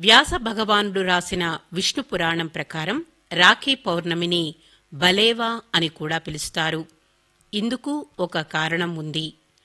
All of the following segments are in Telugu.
వ్యాస భగవానుడు రాసిన విష్ణు పురాణం ప్రకారం రాఖీ పౌర్ణమిని బలేవా అని కూడా పిలుస్తారు ఇందుకు ఒక కారణం ఉంది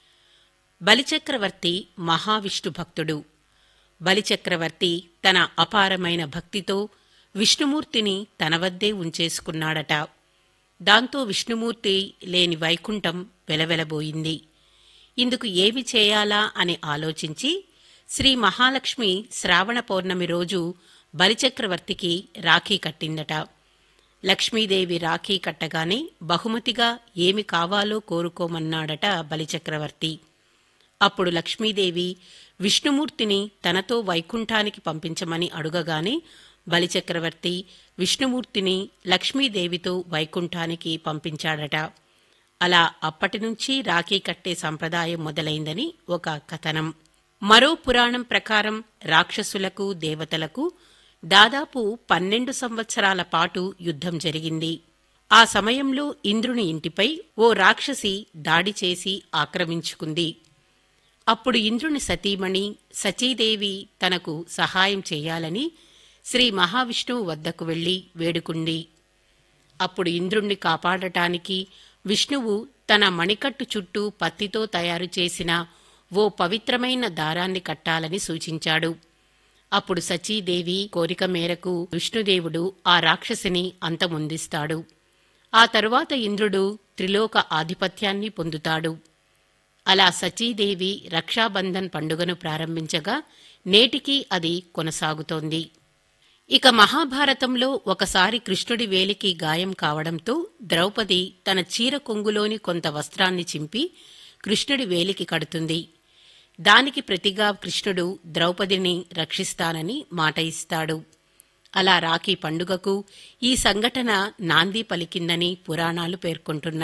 బలిచక్రవర్తి మహావిష్ణు భక్తుడు బలిచక్రవర్తి తన అపారమైన భక్తితో విష్ణుమూర్తిని తన వద్దే ఉంచేసుకున్నాడట దాంతో విష్ణుమూర్తి లేని వైకుంఠం వెలవెలబోయింది ఇందుకు ఏమి చేయాలా అని ఆలోచించి శ్రీ మహాలక్ష్మి శ్రావణ పౌర్ణమి రోజు బలిచక్రవర్తికి రాఖీ కట్టిందట లక్ష్మీదేవి రాఖీ కట్టగానే బహుమతిగా ఏమి కావాలో కోరుకోమన్నాడట బలిచక్రవర్తి అప్పుడు లక్ష్మీదేవి విష్ణుమూర్తిని తనతో వైకుంఠానికి పంపించమని అడుగగానే బలిచక్రవర్తి విష్ణుమూర్తిని లక్ష్మీదేవితో వైకుంఠానికి పంపించాడట అలా అప్పటినుంచి రాఖీ కట్టే సంప్రదాయం మొదలైందని ఒక కథనం మరో పురాణం ప్రకారం రాక్షసులకు దేవతలకు దాదాపు పన్నెండు సంవత్సరాల పాటు యుద్ధం జరిగింది ఆ సమయంలో ఇంద్రుని ఇంటిపై ఓ రాక్షసి దాడి చేసి ఆక్రమించుకుంది అప్పుడు ఇంద్రుని సతీమణి సచీదేవి తనకు సహాయం చేయాలని శ్రీ మహావిష్ణువు వద్దకు వెళ్లి వేడుకుంది అప్పుడు ఇంద్రుణ్ణి కాపాడటానికి విష్ణువు తన మణికట్టు చుట్టూ పత్తితో తయారు చేసిన ఓ పవిత్రమైన దారాన్ని కట్టాలని సూచించాడు అప్పుడు సచీదేవి కోరిక మేరకు విష్ణుదేవుడు ఆ రాక్షసిని అంతమొందిస్తాడు ఆ తరువాత ఇంద్రుడు త్రిలోక ఆధిపత్యాన్ని పొందుతాడు అలా సచీదేవి రక్షాబంధన్ పండుగను ప్రారంభించగా నేటికీ అది కొనసాగుతోంది ఇక మహాభారతంలో ఒకసారి కృష్ణుడి వేలికి గాయం కావడంతో ద్రౌపది తన చీర కొంగులోని కొంత వస్త్రాన్ని చింపి కృష్ణుడి వేలికి కడుతుంది దానికి ప్రతిగా కృష్ణుడు ద్రౌపదిని రక్షిస్తానని మాట ఇస్తాడు అలా రాఖీ పండుగకు ఈ సంఘటన నాంది పలికిందని పురాణాలు పేర్కొంటున్నాయి